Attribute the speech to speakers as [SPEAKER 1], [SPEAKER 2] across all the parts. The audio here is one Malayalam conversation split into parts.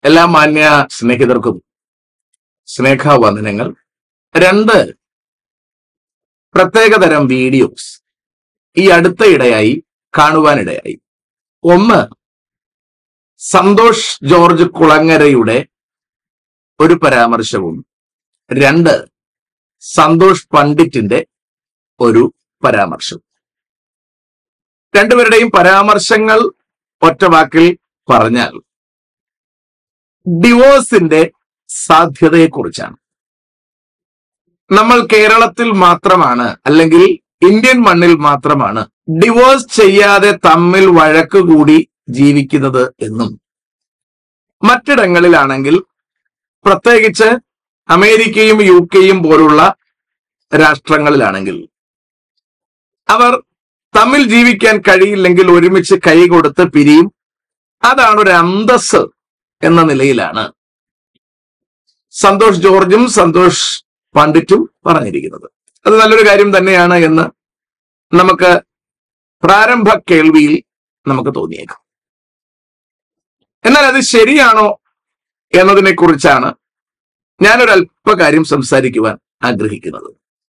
[SPEAKER 1] എല്ലാ മാന്യ സ്നേഹിതർക്കും സ്നേഹവന്ദനങ്ങൾ രണ്ട് പ്രത്യേകതരം വീഡിയോസ് ഈ അടുത്ത ഇടയായി കാണുവാനിടയായി ഒന്ന് സന്തോഷ് ജോർജ് കുളങ്ങരയുടെ ഒരു പരാമർശവും രണ്ട് സന്തോഷ് പണ്ഡിറ്റിന്റെ ഒരു പരാമർശം രണ്ടുപേരുടെയും പരാമർശങ്ങൾ ഒറ്റ വാക്കിൽ പറഞ്ഞാൽ ഡിവോഴ്സിന്റെ സാധ്യതയെക്കുറിച്ചാണ് നമ്മൾ കേരളത്തിൽ മാത്രമാണ് അല്ലെങ്കിൽ ഇന്ത്യൻ മണ്ണിൽ മാത്രമാണ് ഡിവോഴ്സ് ചെയ്യാതെ തമ്മിൽ വഴക്ക് കൂടി ജീവിക്കുന്നത് എന്നും മറ്റിടങ്ങളിലാണെങ്കിൽ പ്രത്യേകിച്ച് അമേരിക്കയും യു കെയും പോലുള്ള രാഷ്ട്രങ്ങളിലാണെങ്കിൽ അവർ തമ്മിൽ ജീവിക്കാൻ കഴിയില്ലെങ്കിൽ ഒരുമിച്ച് കൈ കൊടുത്ത് പിരിയും അതാണ് ഒരു അന്തസ് എന്ന നിലയിലാണ് സന്തോഷ് ജോർജും സന്തോഷ് പണ്ഡിറ്റും പറഞ്ഞിരിക്കുന്നത് അത് നല്ലൊരു കാര്യം തന്നെയാണ് എന്ന് നമുക്ക് പ്രാരംഭ കേൾവിയിൽ നമുക്ക് തോന്നിയേക്കാം എന്നാൽ അത് ശരിയാണോ എന്നതിനെ കുറിച്ചാണ് ഞാനൊരു അല്പകാര്യം സംസാരിക്കുവാൻ ആഗ്രഹിക്കുന്നത്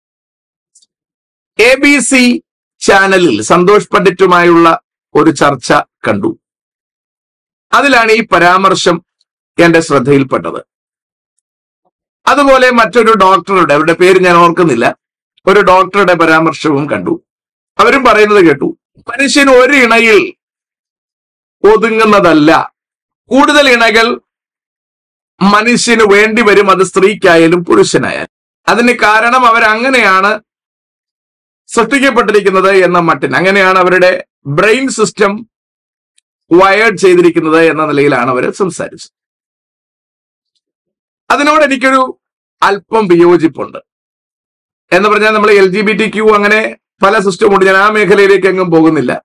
[SPEAKER 1] എ ബി സി ചാനലിൽ സന്തോഷ് പണ്ഡിറ്റുമായുള്ള ഒരു ചർച്ച കണ്ടു അതിലാണ് ഈ പരാമർശം എന്റെ ശ്രദ്ധയിൽപ്പെട്ടത് അതുപോലെ മറ്റൊരു ഡോക്ടറുടെ അവരുടെ പേര് ഞാൻ ഓർക്കുന്നില്ല ഒരു ഡോക്ടറുടെ പരാമർശവും കണ്ടു അവരും പറയുന്നത് കേട്ടു മനുഷ്യൻ ഒരു ഇണയിൽ ഒതുങ്ങുന്നതല്ല കൂടുതൽ ഇണകൾ മനുഷ്യന് വേണ്ടി വരും അത് സ്ത്രീക്കായാലും പുരുഷനായാലും അതിന് കാരണം അവരങ്ങനെയാണ് സൃഷ്ടിക്കപ്പെട്ടിരിക്കുന്നത് എന്ന മട്ടിന് അങ്ങനെയാണ് അവരുടെ ബ്രെയിൻ സിസ്റ്റം വയേർഡ് ചെയ്തിരിക്കുന്നത് എന്ന നിലയിലാണ് അവർ സംസാരിച്ചത് അതിനോട് എനിക്കൊരു അല്പം വിയോജിപ്പുണ്ട് എന്ന് പറഞ്ഞാൽ നമ്മൾ L G B T Q അങ്ങനെ പല സിസ്റ്റമുണ്ട് ഞാൻ ആ മേഖലയിലേക്ക് എങ്ങും പോകുന്നില്ല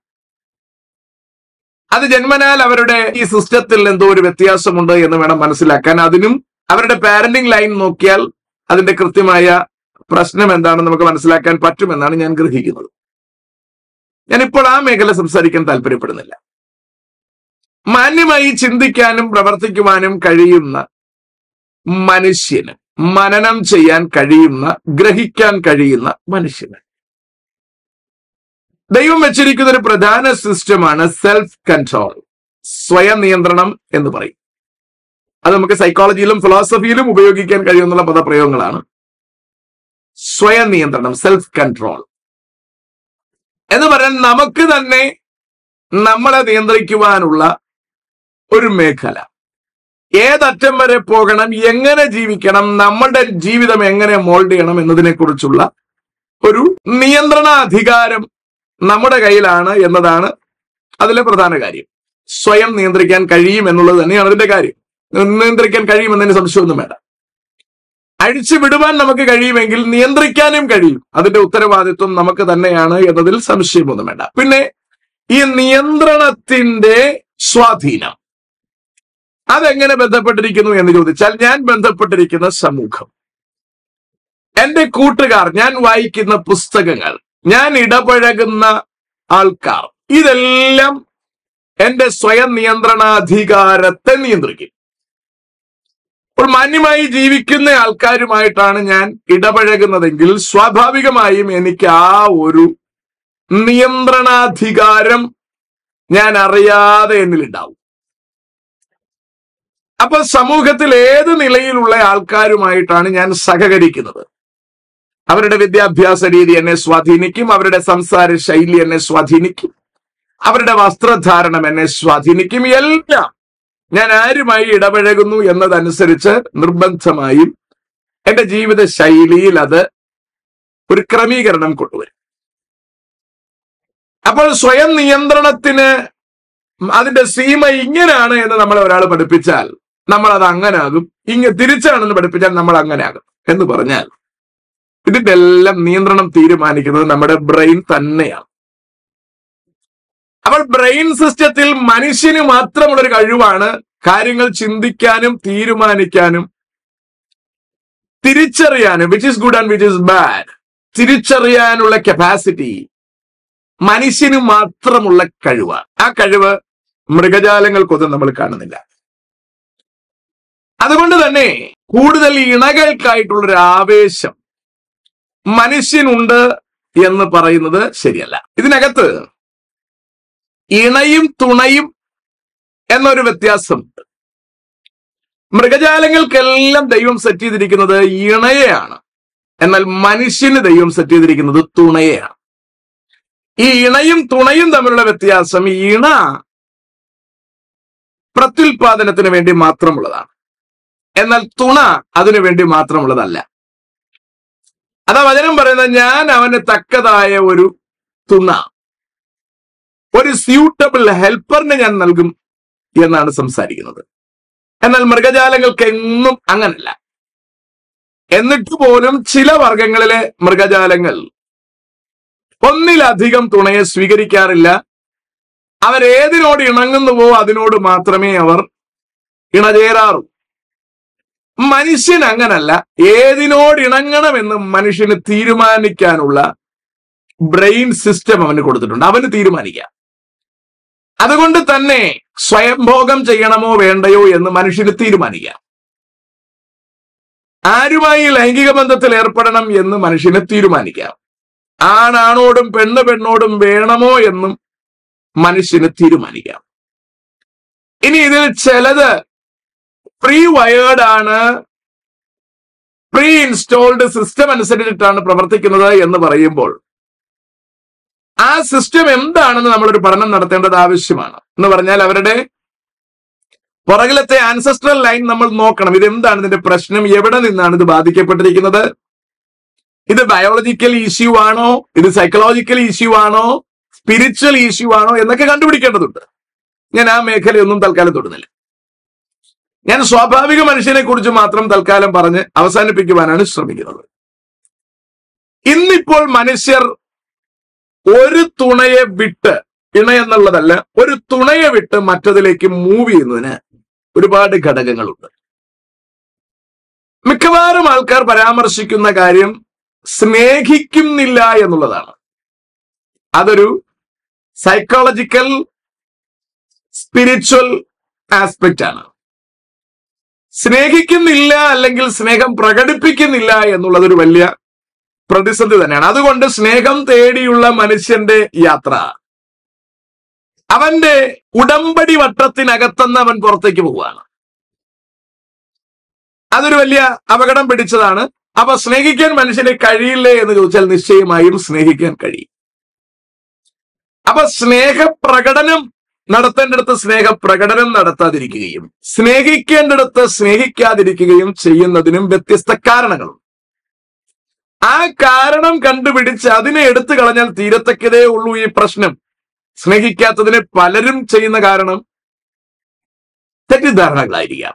[SPEAKER 1] അത് ജന്മനാൽ അവരുടെ ഈ സിസ്റ്റത്തിൽ എന്തോ ഒരു വ്യത്യാസമുണ്ട് എന്ന് വേണം മനസ്സിലാക്കാൻ അതിനും അവരുടെ പാരന്റിംഗ് ലൈൻ നോക്കിയാൽ അതിന്റെ കൃത്യമായ പ്രശ്നം എന്താണെന്ന് നമുക്ക് മനസ്സിലാക്കാൻ പറ്റുമെന്നാണ് ഞാൻ ഗ്രഹിക്കുന്നത് ഞാൻ ഇപ്പോൾ ആ മേഖല സംസാരിക്കാൻ താല്പര്യപ്പെടുന്നില്ല മാന്യമായി ചിന്തിക്കാനും പ്രവർത്തിക്കുവാനും കഴിയുന്ന മനുഷ്യന് മനനം ചെയ്യാൻ കഴിയുന്ന ഗ്രഹിക്കാൻ കഴിയുന്ന മനുഷ്യന് ദൈവം വെച്ചിരിക്കുന്ന ഒരു പ്രധാന സിസ്റ്റമാണ് സെൽഫ് കൺട്രോൾ സ്വയം നിയന്ത്രണം എന്ന് പറയും അത് നമുക്ക് സൈക്കോളജിയിലും ഫിലോസഫിയിലും ഉപയോഗിക്കാൻ കഴിയുന്ന പദപ്രയോഗങ്ങളാണ് സ്വയം നിയന്ത്രണം സെൽഫ് കൺട്രോൾ എന്ന് പറയാൻ നമുക്ക് തന്നെ നമ്മളെ നിയന്ത്രിക്കുവാനുള്ള ഒരു മേഖല ഏതറ്റം വരെ പോകണം എങ്ങനെ ജീവിക്കണം നമ്മുടെ ജീവിതം എങ്ങനെ മോൾഡ് ചെയ്യണം എന്നതിനെ കുറിച്ചുള്ള ഒരു നിയന്ത്രണ അധികാരം നമ്മുടെ കയ്യിലാണ് എന്നതാണ് അതിലെ പ്രധാന കാര്യം സ്വയം നിയന്ത്രിക്കാൻ കഴിയും എന്നുള്ളത് തന്നെയാണ് അതിന്റെ കാര്യം നിയന്ത്രിക്കാൻ കഴിയുമെന്നതിന് സംശയമൊന്നും വേണ്ട അഴിച്ചു വിടുവാൻ നമുക്ക് കഴിയുമെങ്കിൽ നിയന്ത്രിക്കാനും കഴിയും അതിന്റെ ഉത്തരവാദിത്വം നമുക്ക് തന്നെയാണ് എന്നതിൽ സംശയമൊന്നും വേണ്ട പിന്നെ ഈ നിയന്ത്രണത്തിന്റെ സ്വാധീനം അതെങ്ങനെ ബന്ധപ്പെട്ടിരിക്കുന്നു എന്ന് ചോദിച്ചാൽ ഞാൻ ബന്ധപ്പെട്ടിരിക്കുന്ന സമൂഹം എന്റെ കൂട്ടുകാർ ഞാൻ വായിക്കുന്ന പുസ്തകങ്ങൾ ഞാൻ ഇടപഴകുന്ന ആൾക്കാർ ഇതെല്ലാം എന്റെ സ്വയം നിയന്ത്രണാധികാരത്തെ നിയന്ത്രിക്കും അപ്പോൾ മാന്യമായി ജീവിക്കുന്ന ആൾക്കാരുമായിട്ടാണ് ഞാൻ ഇടപഴകുന്നതെങ്കിൽ സ്വാഭാവികമായും എനിക്ക് ആ ഒരു നിയന്ത്രണാധികാരം ഞാൻ അറിയാതെ എന്നിലുണ്ടാവും അപ്പൊ സമൂഹത്തിൽ ഏത് നിലയിലുള്ള ആൾക്കാരുമായിട്ടാണ് ഞാൻ സഹകരിക്കുന്നത് അവരുടെ വിദ്യാഭ്യാസ രീതി എന്നെ സ്വാധീനിക്കും അവരുടെ സംസാര ശൈലി എന്നെ സ്വാധീനിക്കും അവരുടെ വസ്ത്രധാരണം എന്നെ സ്വാധീനിക്കും എല്ലാം ഞാൻ ആരുമായി ഇടപഴകുന്നു എന്നതനുസരിച്ച് നിർബന്ധമായും എന്റെ ജീവിത ശൈലിയിൽ അത് ഒരു ക്രമീകരണം കൊണ്ടുവരും അപ്പോൾ സ്വയം നിയന്ത്രണത്തിന് അതിന്റെ സീമ ഇങ്ങനെയാണ് എന്ന് നമ്മളെ ഒരാൾ പഠിപ്പിച്ചാൽ നമ്മൾ അത് അങ്ങനാകും ഇങ്ങ തിരിച്ചാണെന്ന് പഠിപ്പിച്ചാൽ നമ്മൾ അങ്ങനെയാകും എന്ന് പറഞ്ഞാൽ ഇതിന്റെ എല്ലാം നിയന്ത്രണം തീരുമാനിക്കുന്നത് നമ്മുടെ ബ്രെയിൻ തന്നെയാണ് അപ്പോൾ ബ്രെയിൻ സിസ്റ്റത്തിൽ മനുഷ്യന് മാത്രമുള്ള ഒരു കഴിവാണ് കാര്യങ്ങൾ ചിന്തിക്കാനും തീരുമാനിക്കാനും തിരിച്ചറിയാനും which is good and which is bad തിരിച്ചറിയാനുള്ള കപ്പാസിറ്റി മനുഷ്യന് മാത്രമുള്ള കഴിവാണ് ആ കഴിവ് മൃഗജാലങ്ങൾക്കൊന്നും നമ്മൾ കാണുന്നില്ല തന്നെ കൂടുതൽ ഇണകൾക്കായിട്ടുള്ളൊരു ആവേശം മനുഷ്യനുണ്ട് എന്ന് പറയുന്നത് ശരിയല്ല ഇതിനകത്ത് ഇണയും തുണയും എന്നൊരു വ്യത്യാസമുണ്ട് മൃഗജാലങ്ങൾക്കെല്ലാം ദൈവം സെറ്റ് ചെയ്തിരിക്കുന്നത് ഇണയെയാണ് എന്നാൽ മനുഷ്യന് ദൈവം സെറ്റ് ചെയ്തിരിക്കുന്നത് തുണയെയാണ് ഈ ഇണയും തുണയും തമ്മിലുള്ള വ്യത്യാസം ഈ ഇണ പ്രത്യുൽപാദനത്തിന് വേണ്ടി മാത്രമുള്ളതാണ് എന്നാൽ തുണ അതിനു വേണ്ടി മാത്രമുള്ളതല്ല അതാ വചനം പറയുന്നത് ഞാൻ അവന് തക്കതായ ഒരു തുണ ഒരു സ്യൂട്ടബിൾ ഹെൽപ്പറിനെ ഞാൻ നൽകും എന്നാണ് സംസാരിക്കുന്നത് എന്നാൽ മൃഗജാലങ്ങൾക്ക് എന്നും അങ്ങനല്ല എന്നിട്ട് പോലും ചില വർഗങ്ങളിലെ മൃഗജാലങ്ങൾ ഒന്നിലധികം തുണയെ സ്വീകരിക്കാറില്ല അവരേതിനോട് ഇണങ്ങുന്നുവോ അതിനോട് മാത്രമേ അവർ ഇണചേരാറൂ മനുഷ്യൻ അങ്ങനല്ല ഏതിനോട് ഇണങ്ങണമെന്ന് മനുഷ്യന് തീരുമാനിക്കാനുള്ള ബ്രെയിൻ സിസ്റ്റം അവന് കൊടുത്തിട്ടുണ്ട് അവന് തീരുമാനിക്കാം അതുകൊണ്ട് തന്നെ സ്വയംഭോഗം ചെയ്യണമോ വേണ്ടയോ എന്ന് മനുഷ്യന് തീരുമാനിക്കാം ആരുമായി ലൈംഗിക ബന്ധത്തിൽ ഏർപ്പെടണം എന്ന് മനുഷ്യന് തീരുമാനിക്കാം ആണാണോടും പെണ്ണ് പെണ്ണോടും വേണമോ എന്നും മനുഷ്യന് തീരുമാനിക്കാം ഇനി ഇതിൽ ചിലത് പ്രീ വയേർഡ് ആണ് പ്രീ ഇൻസ്റ്റോൾഡ് സിസ്റ്റം അനുസരിച്ചിട്ടാണ് പ്രവർത്തിക്കുന്നത് എന്ന് പറയുമ്പോൾ ആ സിസ്റ്റം എന്താണെന്ന് നമ്മളൊരു പഠനം നടത്തേണ്ടത് ആവശ്യമാണ് എന്ന് പറഞ്ഞാൽ അവരുടെ പുറകിലത്തെ ആൻസസ്ട്രൽ ലൈൻ നമ്മൾ നോക്കണം ഇത് എന്താണ് ഇതിന്റെ പ്രശ്നം എവിടെ നിന്നാണ് ഇത് ബാധിക്കപ്പെട്ടിരിക്കുന്നത് ഇത് ബയോളജിക്കൽ ഇഷ്യൂ ആണോ ഇത് സൈക്കോളജിക്കൽ ഇഷ്യൂ ആണോ സ്പിരിച്വൽ ഇഷ്യൂ ആണോ എന്നൊക്കെ കണ്ടുപിടിക്കേണ്ടതുണ്ട് ഞാൻ ആ മേഖലയൊന്നും തൽക്കാലം തൊടുന്നില്ല ഞാൻ സ്വാഭാവിക മനുഷ്യനെ കുറിച്ച് മാത്രം തൽക്കാലം പറഞ്ഞ് അവസാനിപ്പിക്കുവാനാണ് ശ്രമിക്കുന്നത് ഇന്നിപ്പോൾ മനുഷ്യർ ഒരു തുണയെ വിട്ട് ഇണ എന്നുള്ളതല്ല ഒരു തുണയെ വിട്ട് മറ്റതിലേക്ക് മൂവ് ചെയ്യുന്നതിന് ഒരുപാട് ഘടകങ്ങളുണ്ട് മിക്കവാറും ആൾക്കാർ പരാമർശിക്കുന്ന കാര്യം സ്നേഹിക്കുന്നില്ല എന്നുള്ളതാണ് അതൊരു സൈക്കോളജിക്കൽ സ്പിരിച്വൽ ആസ്പെക്റ്റ് ആണ് സ്നേഹിക്കുന്നില്ല അല്ലെങ്കിൽ സ്നേഹം പ്രകടിപ്പിക്കുന്നില്ല എന്നുള്ളത് ഒരു വലിയ പ്രതിസന്ധി തന്നെയാണ് അതുകൊണ്ട് സ്നേഹം തേടിയുള്ള മനുഷ്യന്റെ യാത്ര അവന്റെ ഉടമ്പടി വട്ടത്തിനകത്തുനിന്ന് അവൻ പുറത്തേക്ക് പോവുകയാണ് അതൊരു വലിയ അപകടം പിടിച്ചതാണ് അപ്പൊ സ്നേഹിക്കാൻ മനുഷ്യനെ കഴിയില്ലേ എന്ന് ചോദിച്ചാൽ നിശ്ചയമായും സ്നേഹിക്കാൻ കഴിയും അപ്പൊ സ്നേഹപ്രകടനം നടത്തേണ്ടിടത്ത് സ്നേഹപ്രകടനം നടത്താതിരിക്കുകയും സ്നേഹിക്കേണ്ടിടത്ത് സ്നേഹിക്കാതിരിക്കുകയും ചെയ്യുന്നതിനും വ്യത്യസ്ത കാരണങ്ങളുണ്ട് ആ കാരണം കണ്ടുപിടിച്ച് അതിനെ എടുത്തു കളഞ്ഞാൽ തീരത്തക്കതേ ഉള്ളൂ ഈ പ്രശ്നം സ്നേഹിക്കാത്തതിന് പലരും ചെയ്യുന്ന കാരണം തെറ്റിദ്ധാരണകളായിരിക്കാം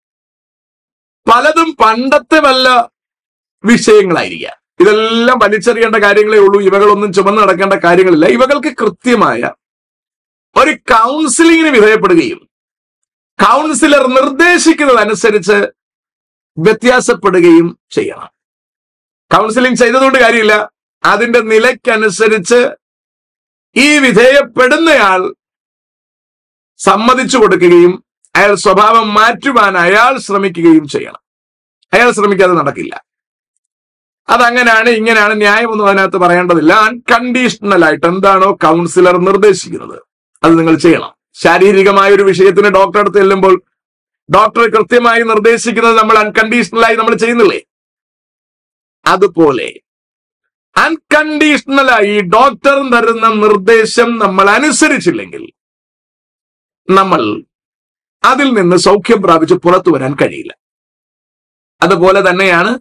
[SPEAKER 1] പലതും പണ്ടത്തെ വല്ല വിഷയങ്ങളായിരിക്കാം ഇതെല്ലാം വലിച്ചെറിയേണ്ട കാര്യങ്ങളേ ഉള്ളൂ ഇവകളൊന്നും ചുമന്ന് നടക്കേണ്ട കാര്യങ്ങളില്ല ഇവകൾക്ക് കൃത്യമായ ഒരു കൗൺസിലിങ്ങിന് വിധേയപ്പെടുകയും കൗൺസിലർ നിർദ്ദേശിക്കുന്നതനുസരിച്ച് വ്യത്യാസപ്പെടുകയും ചെയ്യണം കൗൺസിലിംഗ് ചെയ്തതുകൊണ്ട് കാര്യമില്ല അതിന്റെ നിലയ്ക്കനുസരിച്ച് ഈ വിധേയപ്പെടുന്നയാൾ സമ്മതിച്ചു കൊടുക്കുകയും അയാൾ സ്വഭാവം മാറ്റുവാൻ അയാൾ ശ്രമിക്കുകയും ചെയ്യണം അയാൾ ശ്രമിക്കാതെ നടക്കില്ല അതങ്ങനെയാണ് ഇങ്ങനെയാണ് ന്യായമൊന്നും അതിനകത്ത് പറയേണ്ടതില്ല അൺകണ്ടീഷണൽ ആയിട്ട് എന്താണോ കൗൺസിലർ നിർദ്ദേശിക്കുന്നത് അത് നിങ്ങൾ ചെയ്യണം ശാരീരികമായ ഒരു വിഷയത്തിന് ഡോക്ടറെ അടുത്ത് ചെല്ലുമ്പോൾ ഡോക്ടർ കൃത്യമായി നിർദ്ദേശിക്കുന്നത് നമ്മൾ അൺകണ്ടീഷണലായി നമ്മൾ ചെയ്യുന്നില്ലേ അതുപോലെ അൺകണ്ടീഷണലായി ഡോക്ടർ തരുന്ന നിർദ്ദേശം നമ്മൾ അനുസരിച്ചില്ലെങ്കിൽ നമ്മൾ അതിൽ നിന്ന് സൗഖ്യം പ്രാപിച്ച് പുറത്തു വരാൻ കഴിയില്ല അതുപോലെ തന്നെയാണ്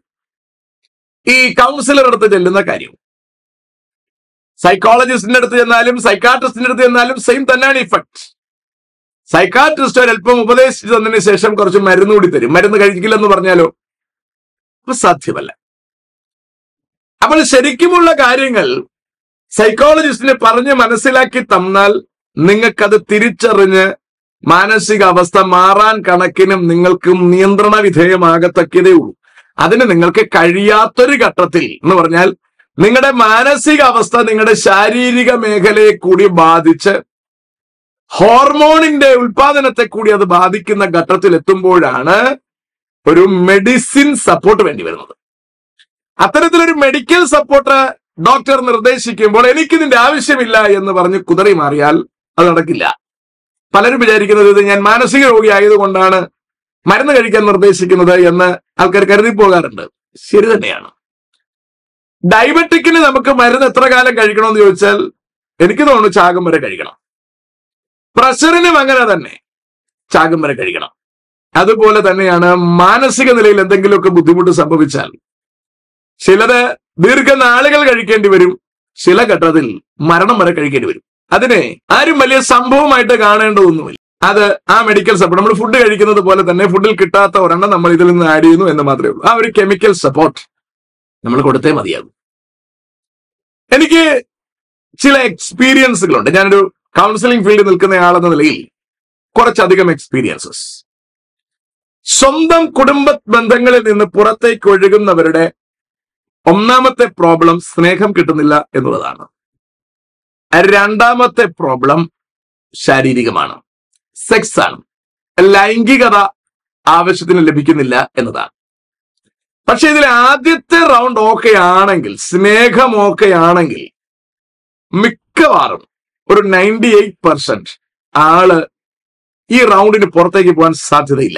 [SPEAKER 1] ഈ കൗൺസിലർ അടുത്ത് ചെല്ലുന്ന കാര്യം സൈക്കോളജിസ്റ്റിന്റെ അടുത്ത് ചെന്നാലും സൈക്കാട്രിസ്റ്റിന്റെ അടുത്ത് ചെന്നാലും സെയിം തന്നെയാണ് ഇഫക്ട് സൈക്കാട്രിസ്റ്റ് ഒരല്പം ഉപദേശിച്ചു തന്നതിന് ശേഷം കുറച്ച് മരുന്ന് കൂടി തരും മരുന്ന് കഴിക്കില്ലെന്ന് പറഞ്ഞാലോ അപ്പൊ സാധ്യമല്ല അപ്പോൾ ശരിക്കുമുള്ള കാര്യങ്ങൾ സൈക്കോളജിസ്റ്റിനെ പറഞ്ഞ് മനസ്സിലാക്കി തന്നാൽ നിങ്ങൾക്കത് തിരിച്ചറിഞ്ഞ് മാനസിക അവസ്ഥ മാറാൻ കണക്കിനും നിങ്ങൾക്ക് നിയന്ത്രണ വിധേയമാകത്തക്കതേ ഉള്ളൂ അതിന് നിങ്ങൾക്ക് കഴിയാത്തൊരു ഘട്ടത്തിൽ എന്ന് പറഞ്ഞാൽ നിങ്ങളുടെ മാനസിക അവസ്ഥ നിങ്ങളുടെ ശാരീരിക മേഖലയെ കൂടി ബാധിച്ച് ഹോർമോണിന്റെ ഉൽപാദനത്തെ കൂടി അത് ബാധിക്കുന്ന ഘട്ടത്തിൽ എത്തുമ്പോഴാണ് ഒരു മെഡിസിൻ സപ്പോർട്ട് വേണ്ടി വരുന്നത് അത്തരത്തിലൊരു മെഡിക്കൽ സപ്പോർട്ട് ഡോക്ടർ നിർദ്ദേശിക്കുമ്പോൾ എനിക്ക് ഇതിന്റെ ആവശ്യമില്ല എന്ന് പറഞ്ഞ് കുതറി മാറിയാൽ അത് നടക്കില്ല പലരും വിചാരിക്കുന്നത് ഇത് ഞാൻ മാനസിക രോഗി ആയതുകൊണ്ടാണ് മരുന്ന് കഴിക്കാൻ നിർദ്ദേശിക്കുന്നത് എന്ന് ആൾക്കാർ കരുതി പോകാറുണ്ട് ശരി തന്നെയാണ് ഡയബറ്റിക്കിന് നമുക്ക് മരുന്ന് എത്ര കാലം കഴിക്കണമെന്ന് ചോദിച്ചാൽ എനിക്ക് തോന്നുന്നു ചാകം വരെ കഴിക്കണം പ്രഷറിനും അങ്ങനെ തന്നെ ചാകം വരെ കഴിക്കണം അതുപോലെ തന്നെയാണ് മാനസിക നിലയിൽ എന്തെങ്കിലുമൊക്കെ ബുദ്ധിമുട്ട് സംഭവിച്ചാൽ ചിലത് ദീർഘനാളുകൾ കഴിക്കേണ്ടി വരും ചില ഘട്ടത്തിൽ മരണം വരെ കഴിക്കേണ്ടി വരും അതിനെ ആരും വലിയ സംഭവമായിട്ട് കാണേണ്ടതൊന്നുമില്ല അത് ആ മെഡിക്കൽ സപ്പോർട്ട് നമ്മൾ ഫുഡ് കഴിക്കുന്നത് പോലെ തന്നെ ഫുഡിൽ കിട്ടാത്ത ഒരെണ്ണം നമ്മൾ ഇതിൽ നിന്ന് ആഡ് ചെയ്യുന്നു എന്ന് മാത്രമേ ഉള്ളൂ ആ ഒരു കെമിക്കൽ സപ്പോർട്ട് നമ്മൾ കൊടുത്തേ മതിയാകും എനിക്ക് ചില എക്സ്പീരിയൻസുകളുണ്ട് ഞാനൊരു കൗൺസിലിംഗ് ഫീൽഡിൽ നിൽക്കുന്ന ആളെന്ന നിലയിൽ കുറച്ചധികം എക്സ്പീരിയൻസസ് സ്വന്തം കുടുംബ ബന്ധങ്ങളിൽ നിന്ന് പുറത്തേക്ക് ഒഴുകുന്നവരുടെ ഒന്നാമത്തെ പ്രോബ്ലം സ്നേഹം കിട്ടുന്നില്ല എന്നുള്ളതാണ് രണ്ടാമത്തെ പ്രോബ്ലം ശാരീരികമാണ് സെക്സ് ആണ് ലൈംഗികത ആവശ്യത്തിന് ലഭിക്കുന്നില്ല എന്നതാണ് പക്ഷെ ഇതിൽ ആദ്യത്തെ റൗണ്ട് ഓക്കെ ആണെങ്കിൽ സ്നേഹം ഓക്കെ ആണെങ്കിൽ മിക്കവാറും ഒരു നയൻറ്റി എയ്റ്റ് പെർസെന്റ് ആള് ഈ റൗണ്ടിന് പുറത്തേക്ക് പോകാൻ സാധ്യതയില്ല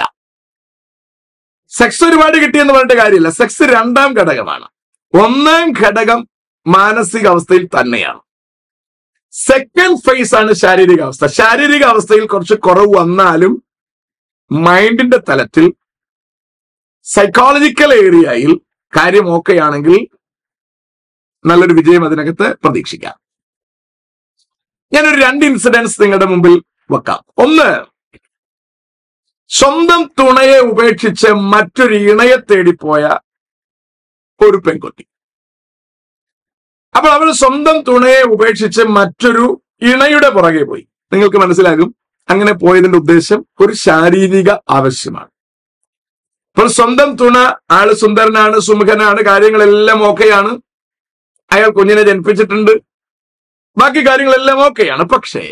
[SPEAKER 1] സെക്സ് ഒരുപാട് കിട്ടിയെന്ന് പറഞ്ഞിട്ട് കാര്യമില്ല സെക്സ് രണ്ടാം ഘടകമാണ് ഒന്നാം ഘടകം മാനസികാവസ്ഥയിൽ തന്നെയാണ് സെക്കൻഡ് ഫേസ് ആണ് ശാരീരിക അവസ്ഥ ശാരീരിക അവസ്ഥയിൽ കുറച്ച് കുറവ് വന്നാലും മൈൻഡിന്റെ തലത്തിൽ സൈക്കോളജിക്കൽ ഏരിയയിൽ കാര്യം ഓക്കെ ആണെങ്കിൽ നല്ലൊരു വിജയം അതിനകത്ത് പ്രതീക്ഷിക്കാം ഞാനൊരു രണ്ട് ഇൻസിഡൻസ് നിങ്ങളുടെ മുമ്പിൽ വെക്കാം ഒന്ന് സ്വന്തം തുണയെ ഉപേക്ഷിച്ച് മറ്റൊരു ഇണയെ തേടിപ്പോയ ഒരു പെൺകുട്ടി അപ്പോൾ അവൾ സ്വന്തം തുണയെ ഉപേക്ഷിച്ച് മറ്റൊരു ഇണയുടെ പുറകെ പോയി നിങ്ങൾക്ക് മനസ്സിലാകും അങ്ങനെ പോയതിന്റെ ഉദ്ദേശം ഒരു ശാരീരിക ആവശ്യമാണ് അപ്പോൾ സ്വന്തം തുണ ആള് സുന്ദരനാണ് സുമുഖനാണ് കാര്യങ്ങളെല്ലാം ഓക്കെയാണ് അയാൾ കുഞ്ഞിനെ ജനിപ്പിച്ചിട്ടുണ്ട് ബാക്കി കാര്യങ്ങളെല്ലാം ഓക്കെയാണ് പക്ഷേ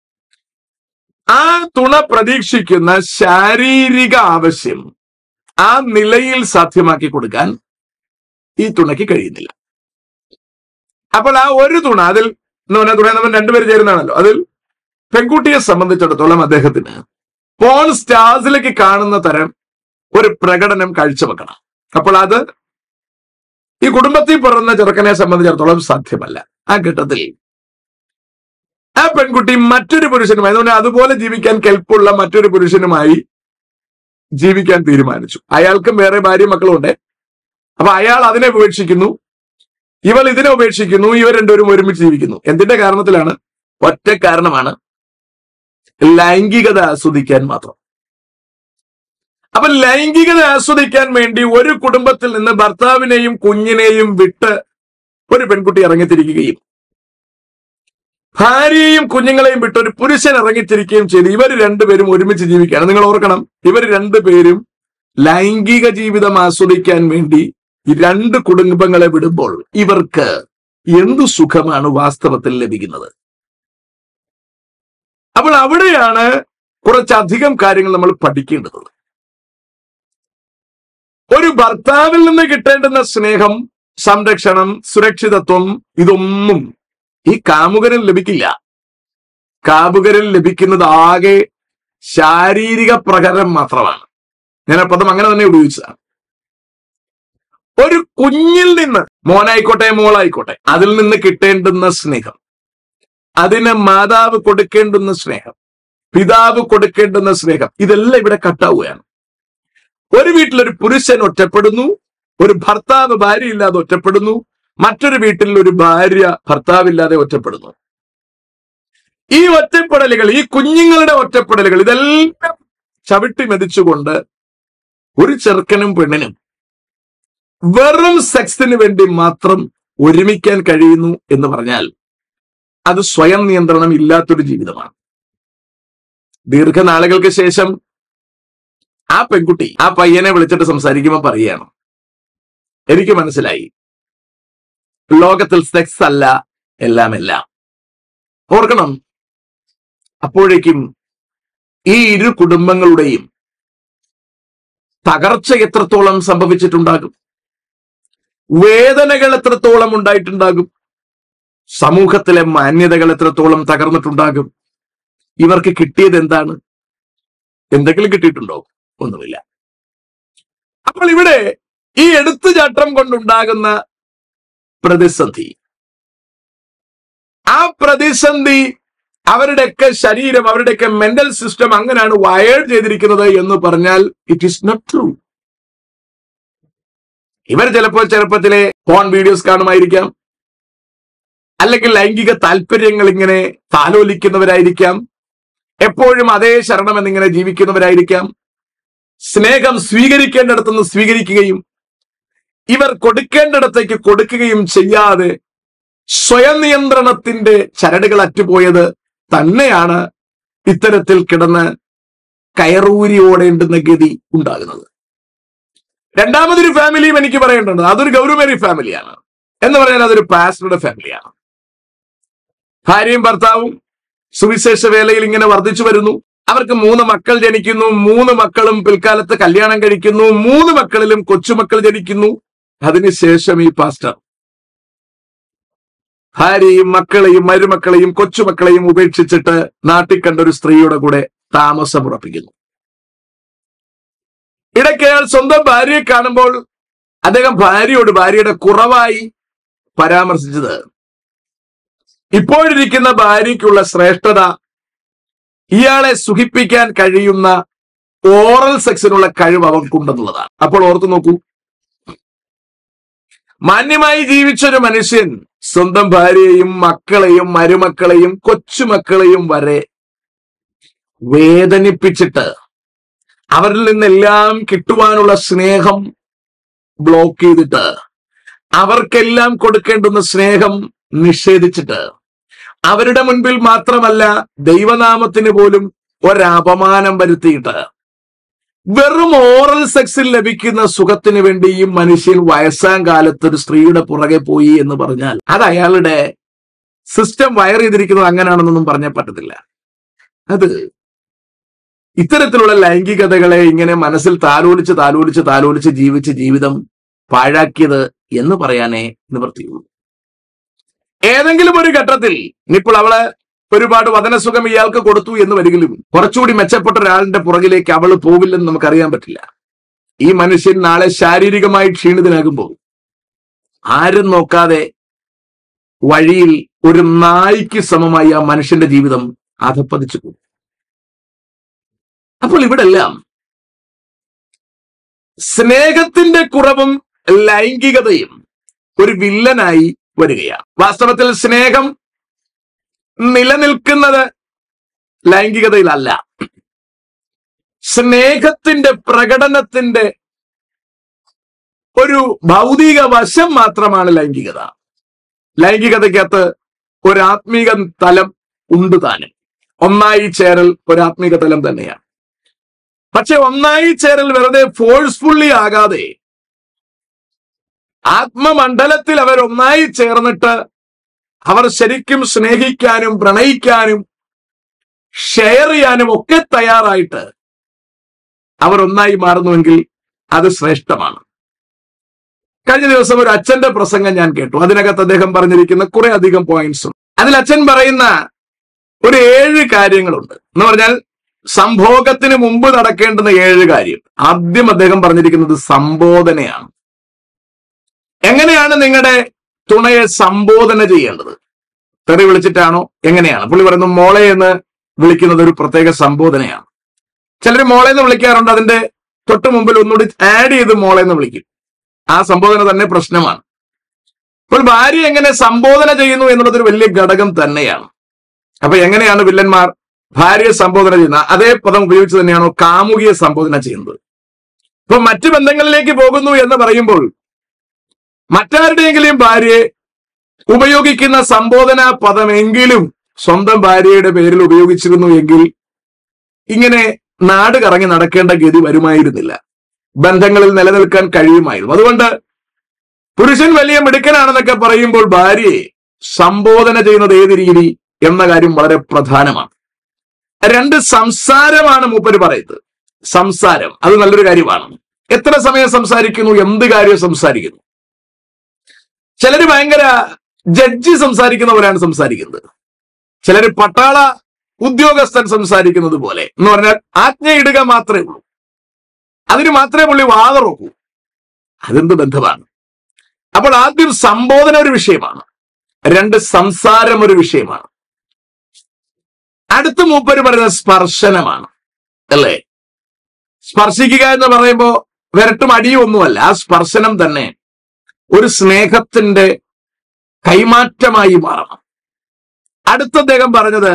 [SPEAKER 1] ആ തുണ പ്രതീക്ഷിക്കുന്ന ശാരീരിക ആവശ്യം ആ നിലയിൽ സാധ്യമാക്കി കൊടുക്കാൻ ഈ തുണയ്ക്ക് കഴിയുന്നില്ല അപ്പോൾ ആ ഒരു തുണ അതിൽ എന്ന് പറഞ്ഞാൽ തുണ നമ്മൾ രണ്ടുപേര് ചേരുന്നതാണല്ലോ അതിൽ പെൺകുട്ടിയെ സംബന്ധിച്ചിടത്തോളം അദ്ദേഹത്തിന് പോൺ സ്റ്റാർസിലേക്ക് കാണുന്ന തരം ഒരു പ്രകടനം കാഴ്ചവെക്കണം അപ്പോൾ അത് ഈ കുടുംബത്തിൽ പിറന്ന ചെറുക്കനെ സംബന്ധിച്ചിടത്തോളം സാധ്യമല്ല ആ ഘട്ടത്തിൽ ആ പെൺകുട്ടി മറ്റൊരു പുരുഷനുമായി അതുകൊണ്ട് അതുപോലെ ജീവിക്കാൻ കെൽപ്പുള്ള മറ്റൊരു പുരുഷനുമായി ജീവിക്കാൻ തീരുമാനിച്ചു അയാൾക്കും വേറെ ഭാര്യ മക്കളുണ്ട് അപ്പൊ അയാൾ അതിനെ ഉപേക്ഷിക്കുന്നു ഇവൾ ഇതിനെ ഉപേക്ഷിക്കുന്നു ഇവർ രണ്ടുപേരും ഒരുമിച്ച് ജീവിക്കുന്നു എന്തിന്റെ കാരണത്തിലാണ് ഒറ്റ കാരണമാണ് ലൈംഗികത ആസ്വദിക്കാൻ മാത്രം അപ്പൊ ലൈംഗികത ആസ്വദിക്കാൻ വേണ്ടി ഒരു കുടുംബത്തിൽ നിന്ന് ഭർത്താവിനെയും കുഞ്ഞിനെയും വിട്ട് ഒരു പെൺകുട്ടി ഇറങ്ങിത്തിരിക്കുകയും ഭാര്യയെയും കുഞ്ഞുങ്ങളെയും വിട്ട് ഒരു പുരുഷൻ ഇറങ്ങിത്തിരിക്കുകയും ചെയ്ത് ഇവർ രണ്ടുപേരും ഒരുമിച്ച് ജീവിക്കുകയാണ് നിങ്ങൾ ഓർക്കണം ഇവർ രണ്ടുപേരും ലൈംഗിക ജീവിതം ആസ്വദിക്കാൻ വേണ്ടി ഈ രണ്ട് കുടുംബങ്ങളെ വിടുമ്പോൾ ഇവർക്ക് എന്തു സുഖമാണ് വാസ്തവത്തിൽ ലഭിക്കുന്നത് അപ്പോൾ അവിടെയാണ് കുറച്ചധികം കാര്യങ്ങൾ നമ്മൾ പഠിക്കേണ്ടത് ഒരു ഭർത്താവിൽ നിന്ന് കിട്ടേണ്ടുന്ന സ്നേഹം സംരക്ഷണം സുരക്ഷിതത്വം ഇതൊന്നും ഈ കാമുകരിൽ ലഭിക്കില്ല കാമുകരിൽ ലഭിക്കുന്നത് ആകെ ശാരീരിക പ്രകരം മാത്രമാണ് ഞാൻ ആ പദം അങ്ങനെ തന്നെ ഉപയോഗിച്ചതാണ് ഒരു കുഞ്ഞിൽ നിന്ന് മോനായിക്കോട്ടെ മോളായിക്കോട്ടെ അതിൽ നിന്ന് കിട്ടേണ്ടുന്ന സ്നേഹം അതിന് മാതാവ് കൊടുക്കേണ്ടുന്ന സ്നേഹം പിതാവ് കൊടുക്കേണ്ടുന്ന സ്നേഹം ഇതെല്ലാം ഇവിടെ കട്ടാവുകയാണ് ഒരു വീട്ടിൽ ഒരു പുരുഷൻ ഒറ്റപ്പെടുന്നു ഒരു ഭർത്താവ് ഭാര്യയില്ലാതെ ഒറ്റപ്പെടുന്നു മറ്റൊരു വീട്ടിൽ ഒരു ഭാര്യ ഭർത്താവില്ലാതെ ഒറ്റപ്പെടുന്നു ഈ ഒറ്റപ്പെടലുകൾ ഈ കുഞ്ഞുങ്ങളുടെ ഒറ്റപ്പെടലുകൾ ഇതെല്ലാം ചവിട്ടി മെതിച്ചുകൊണ്ട് ഒരു ചെറുക്കനും പെണ്ണിനും വെറും സെക്സിന് വേണ്ടി മാത്രം ഒരുമിക്കാൻ കഴിയുന്നു എന്ന് പറഞ്ഞാൽ അത് സ്വയം നിയന്ത്രണം ഇല്ലാത്തൊരു ജീവിതമാണ് ദീർഘനാളുകൾക്ക് ശേഷം ആ പെൺകുട്ടി ആ പയ്യനെ വിളിച്ചിട്ട് സംസാരിക്കുമ്പോൾ പറയുകയാണ് എനിക്ക് മനസ്സിലായി ലോകത്തിൽ സെക്സ് അല്ല എല്ലാം എല്ലാം ഓർക്കണം അപ്പോഴേക്കും ഈ ഇരു കുടുംബങ്ങളുടെയും തകർച്ച എത്രത്തോളം സംഭവിച്ചിട്ടുണ്ടാകും വേദനകൾ എത്രത്തോളം ഉണ്ടായിട്ടുണ്ടാകും സമൂഹത്തിലെ മാന്യതകൾ എത്രത്തോളം തകർന്നിട്ടുണ്ടാകും ഇവർക്ക് കിട്ടിയത് എന്താണ് എന്തെങ്കിലും കിട്ടിയിട്ടുണ്ടോ ഒന്നുമില്ല അപ്പോൾ ഇവിടെ ഈ എടുത്തുചാട്ടം കൊണ്ടുണ്ടാകുന്ന പ്രതിസന്ധി ആ പ്രതിസന്ധി അവരുടെയൊക്കെ ശരീരം അവരുടെയൊക്കെ മെന്റൽ സിസ്റ്റം അങ്ങനെയാണ് വയർഡ് ചെയ്തിരിക്കുന്നത് എന്ന് പറഞ്ഞാൽ ഇറ്റ് ഈസ് നോട്ട് ട്രൂ ഇവർ ചിലപ്പോൾ ചെറുപ്പത്തിലെ ഫോൺ വീഡിയോസ് കാണുമായിരിക്കാം അല്ലെങ്കിൽ ലൈംഗിക താല്പര്യങ്ങൾ ഇങ്ങനെ താലോലിക്കുന്നവരായിരിക്കാം എപ്പോഴും അതേ ശരണം എന്നിങ്ങനെ ജീവിക്കുന്നവരായിരിക്കാം സ്നേഹം സ്വീകരിക്കേണ്ടിടത്തുനിന്ന് സ്വീകരിക്കുകയും ഇവർ കൊടുക്കേണ്ടിടത്തേക്ക് കൊടുക്കുകയും ചെയ്യാതെ സ്വയം നിയന്ത്രണത്തിന്റെ ചരടുകൾ അറ്റുപോയത് തന്നെയാണ് ഇത്തരത്തിൽ കിടന്ന് കയറൂരി ഓടേണ്ടുന്ന ഗതി ഉണ്ടാകുന്നത് രണ്ടാമതൊരു ഫാമിലിയും എനിക്ക് പറയേണ്ടത് അതൊരു ഗൗരവമേറിയ ഫാമിലിയാണ് എന്ന് പറഞ്ഞാൽ അതൊരു പാസ്റ്ററുടെ ഫാമിലിയാണ് ഭാര്യയും ഭർത്താവും സുവിശേഷ വേലയിൽ ഇങ്ങനെ വർദ്ധിച്ചു വരുന്നു അവർക്ക് മൂന്ന് മക്കൾ ജനിക്കുന്നു മൂന്ന് മക്കളും പിൽക്കാലത്ത് കല്യാണം കഴിക്കുന്നു മൂന്ന് മക്കളിലും കൊച്ചുമക്കൾ ജനിക്കുന്നു അതിനുശേഷം ഈ പാസ്റ്റർ ഭാര്യയും മക്കളെയും മരുമക്കളെയും കൊച്ചുമക്കളെയും ഉപേക്ഷിച്ചിട്ട് നാട്ടിൽ കണ്ട ഒരു സ്ത്രീയുടെ കൂടെ താമസമുറപ്പിക്കുന്നു ഇടയ്ക്ക് അയാൾ സ്വന്തം ഭാര്യയെ കാണുമ്പോൾ അദ്ദേഹം ഭാര്യയോട് ഭാര്യയുടെ കുറവായി പരാമർശിച്ചത് ഇപ്പോഴിരിക്കുന്ന ഭാര്യയ്ക്കുള്ള ശ്രേഷ്ഠത ഇയാളെ സുഖിപ്പിക്കാൻ കഴിയുന്ന ഓറൽ സെക്സിനുള്ള കഴിവ് അവർക്കുണ്ടെന്നുള്ളതാണ് അപ്പോൾ ഓർത്തു നോക്കൂ മാന്യമായി ജീവിച്ച ഒരു മനുഷ്യൻ സ്വന്തം ഭാര്യയെയും മക്കളെയും മരുമക്കളെയും കൊച്ചുമക്കളെയും വരെ വേദനിപ്പിച്ചിട്ട് അവരിൽ നിന്നെല്ലാം കിട്ടുവാനുള്ള സ്നേഹം ബ്ലോക്ക് ചെയ്തിട്ട് അവർക്കെല്ലാം കൊടുക്കേണ്ടുന്ന സ്നേഹം നിഷേധിച്ചിട്ട് അവരുടെ മുൻപിൽ മാത്രമല്ല ദൈവനാമത്തിന് പോലും ഒരപമാനം വരുത്തിയിട്ട് വെറും ഓറൽ സെക്സിൽ ലഭിക്കുന്ന സുഖത്തിന് വേണ്ടി ഈ മനുഷ്യൻ വയസ്സാം കാലത്ത് ഒരു സ്ത്രീയുടെ പുറകെ പോയി എന്ന് പറഞ്ഞാൽ അത് അയാളുടെ സിസ്റ്റം വയർ ചെയ്തിരിക്കുന്നത് അങ്ങനെയാണെന്നൊന്നും പറഞ്ഞാൽ പറ്റത്തില്ല അത് ഇത്തരത്തിലുള്ള ലൈംഗികതകളെ ഇങ്ങനെ മനസ്സിൽ താലോലിച്ച് താലോലിച്ച് താലോലിച്ച് ജീവിച്ച് ജീവിതം പാഴാക്കിയത് എന്ന് പറയാനേ നിവൃത്തിയുള്ളൂ ഏതെങ്കിലും ഒരു ഘട്ടത്തിൽ ഇനിയിപ്പോൾ അവള് ഒരുപാട് വചനസുഖം ഇയാൾക്ക് കൊടുത്തു എന്ന് വരികിലും കുറച്ചുകൂടി മെച്ചപ്പെട്ട ഒരാളിന്റെ പുറകിലേക്ക് അവള് പോവില്ലെന്ന് നമുക്കറിയാൻ പറ്റില്ല ഈ മനുഷ്യൻ നാളെ ശാരീരികമായി ക്ഷീണിതനാകുമ്പോൾ ആരും നോക്കാതെ വഴിയിൽ ഒരു നായ്ക്ക് സമമായി ആ മനുഷ്യന്റെ ജീവിതം അധപ്പതിച്ചു പോകും അപ്പോൾ ഇവിടെ എല്ലാം സ്നേഹത്തിന്റെ കുറവും ലൈംഗികതയും ഒരു വില്ലനായി വരികയാണ് വാസ്തവത്തിൽ സ്നേഹം നിലനിൽക്കുന്നത് ലൈംഗികതയിലല്ല സ്നേഹത്തിന്റെ പ്രകടനത്തിന്റെ ഒരു ഭൗതിക വശം മാത്രമാണ് ലൈംഗികത ലൈംഗികതയ്ക്കകത്ത് ഒരു ആത്മീക തലം ഉണ്ട് താനും ഒന്നായി ചേരൽ ഒരു ആത്മീക തലം തന്നെയാണ് പക്ഷെ ഒന്നായി ചേരൽ വെറുതെ ഫോഴ്സ്ഫുള്ളി ആകാതെ ആത്മമണ്ഡലത്തിൽ അവർ ഒന്നായി ചേർന്നിട്ട് അവർ ശരിക്കും സ്നേഹിക്കാനും പ്രണയിക്കാനും ഷെയർ ചെയ്യാനും ഒക്കെ തയ്യാറായിട്ട് അവർ ഒന്നായി മാറുന്നുവെങ്കിൽ അത് ശ്രേഷ്ഠമാണ് കഴിഞ്ഞ ദിവസം ഒരു അച്ഛന്റെ പ്രസംഗം ഞാൻ കേട്ടു അതിനകത്ത് അദ്ദേഹം പറഞ്ഞിരിക്കുന്ന കുറെ അധികം പോയിന്റ്സ് ഉണ്ട് അതിൽ അച്ഛൻ പറയുന്ന ഒരു ഏഴ് കാര്യങ്ങളുണ്ട് എന്ന് പറഞ്ഞാൽ സംഭോഗത്തിന് മുമ്പ് നടക്കേണ്ടുന്ന ഏഴ് കാര്യം ആദ്യം അദ്ദേഹം പറഞ്ഞിരിക്കുന്നത് സംബോധനയാണ് എങ്ങനെയാണ് നിങ്ങളുടെ തുണയെ സംബോധന ചെയ്യേണ്ടത് തെറി വിളിച്ചിട്ടാണോ എങ്ങനെയാണ് പുള്ളി പറയുന്നു മോളെ എന്ന് വിളിക്കുന്നത് ഒരു പ്രത്യേക സംബോധനയാണ് ചിലർ മോളെ എന്ന് വിളിക്കാറുണ്ട് അതിന്റെ തൊട്ട് മുമ്പിൽ ഒന്നുകൂടി ആഡ് ചെയ്ത് മോളെ എന്ന് വിളിക്കും ആ സംബോധന തന്നെ പ്രശ്നമാണ് അപ്പോൾ ഭാര്യ എങ്ങനെ സംബോധന ചെയ്യുന്നു എന്നുള്ളത് ഒരു വലിയ ഘടകം തന്നെയാണ് അപ്പൊ എങ്ങനെയാണ് വില്ലന്മാർ ഭാര്യയെ സംബോധന ചെയ്യുന്നത് അതേ പദം ഉപയോഗിച്ച് തന്നെയാണോ കാമുകിയെ സംബോധന ചെയ്യുന്നത് ഇപ്പൊ മറ്റു ബന്ധങ്ങളിലേക്ക് പോകുന്നു എന്ന് പറയുമ്പോൾ മറ്റാരുടെയെങ്കിലും ഭാര്യയെ ഉപയോഗിക്കുന്ന സംബോധന പദമെങ്കിലും സ്വന്തം ഭാര്യയുടെ പേരിൽ ഉപയോഗിച്ചിരുന്നു എങ്കിൽ ഇങ്ങനെ നാട് കറങ്ങി നടക്കേണ്ട ഗതി വരുമായിരുന്നില്ല ബന്ധങ്ങളിൽ നിലനിൽക്കാൻ കഴിയുമായിരുന്നു അതുകൊണ്ട് പുരുഷൻ വലിയ മിടുക്കനാണെന്നൊക്കെ പറയുമ്പോൾ ഭാര്യയെ സംബോധന ചെയ്യുന്നത് ഏത് രീതി എന്ന കാര്യം വളരെ പ്രധാനമാണ് രണ്ട് സംസാരമാണ് മൂപ്പര് പറയുന്നത് സംസാരം അത് നല്ലൊരു കാര്യമാണ് എത്ര സമയം സംസാരിക്കുന്നു എന്ത് കാര്യം സംസാരിക്കുന്നു ചിലര് ഭയങ്കര ജഡ്ജി സംസാരിക്കുന്നവരാണ് സംസാരിക്കുന്നത് ചിലര് പട്ടാള ഉദ്യോഗസ്ഥൻ സംസാരിക്കുന്നത് പോലെ എന്ന് പറഞ്ഞാൽ ആജ്ഞയിടുക മാത്രമേ ഉള്ളൂ അതിന് മാത്രമേ പുള്ളി വാതറോക്കൂ അതെന്ത് ബന്ധമാണ് അപ്പോൾ ആദ്യം സംബോധന ഒരു വിഷയമാണ് രണ്ട് സംസാരം ഒരു വിഷയമാണ് അടുത്ത മൂപ്പര് പറയുന്നത് സ്പർശനമാണ് അല്ലേ സ്പർശിക്കുക എന്ന് പറയുമ്പോ വിരട്ടും അടിയും ഒന്നുമല്ല ആ സ്പർശനം തന്നെ ഒരു സ്നേഹത്തിന്റെ കൈമാറ്റമായി മാറണം അടുത്ത അദ്ദേഹം പറഞ്ഞത്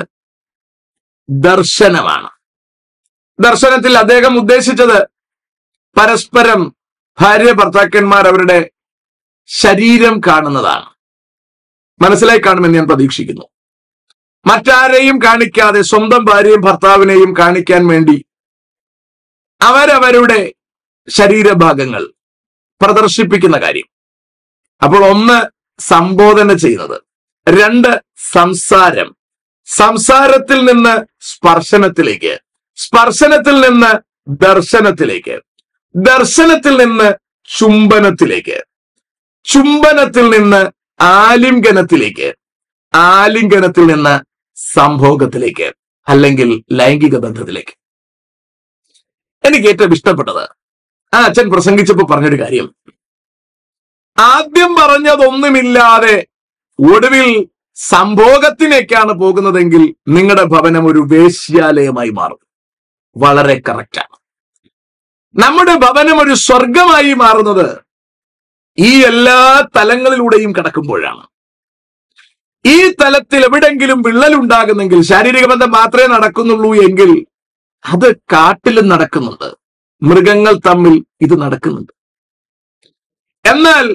[SPEAKER 1] ദർശനമാണ് ദർശനത്തിൽ അദ്ദേഹം ഉദ്ദേശിച്ചത് പരസ്പരം ഭാര്യ ഭർത്താക്കന്മാർ അവരുടെ ശരീരം കാണുന്നതാണ് മനസ്സിലായി കാണുമെന്ന് ഞാൻ പ്രതീക്ഷിക്കുന്നു മറ്റാരെയും കാണിക്കാതെ സ്വന്തം ഭാര്യയും ഭർത്താവിനെയും കാണിക്കാൻ വേണ്ടി അവരവരുടെ ശരീരഭാഗങ്ങൾ പ്രദർശിപ്പിക്കുന്ന കാര്യം അപ്പോൾ ഒന്ന് സംബോധന ചെയ്യുന്നത് രണ്ട് സംസാരം സംസാരത്തിൽ നിന്ന് സ്പർശനത്തിലേക്ക് സ്പർശനത്തിൽ നിന്ന് ദർശനത്തിലേക്ക് ദർശനത്തിൽ നിന്ന് ചുംബനത്തിലേക്ക് ചുംബനത്തിൽ നിന്ന് ആലിംഗനത്തിലേക്ക് ആലിംഗനത്തിൽ നിന്ന് സംഭോഗത്തിലേക്ക് അല്ലെങ്കിൽ ലൈംഗിക ബന്ധത്തിലേക്ക് എനിക്ക് ഏറ്റവും ഇഷ്ടപ്പെട്ടത് ആ അച്ഛൻ പ്രസംഗിച്ചപ്പോ പറഞ്ഞൊരു കാര്യം ആദ്യം പറഞ്ഞതൊന്നുമില്ലാതെ ഒടുവിൽ സംഭോഗത്തിലേക്കാണ് പോകുന്നതെങ്കിൽ നിങ്ങളുടെ ഭവനം ഒരു വേശ്യാലയമായി മാറും വളരെ കറക്റ്റാണ് നമ്മുടെ ഭവനം ഒരു സ്വർഗമായി മാറുന്നത് ഈ എല്ലാ തലങ്ങളിലൂടെയും കടക്കുമ്പോഴാണ് ഈ തലത്തിൽ എവിടെങ്കിലും വിള്ളലുണ്ടാകുന്നെങ്കിൽ ശാരീരിക ബന്ധം മാത്രമേ നടക്കുന്നുള്ളൂ എങ്കിൽ അത് കാട്ടിലും നടക്കുന്നുണ്ട് മൃഗങ്ങൾ തമ്മിൽ ഇത് നടക്കുന്നുണ്ട് എന്നാൽ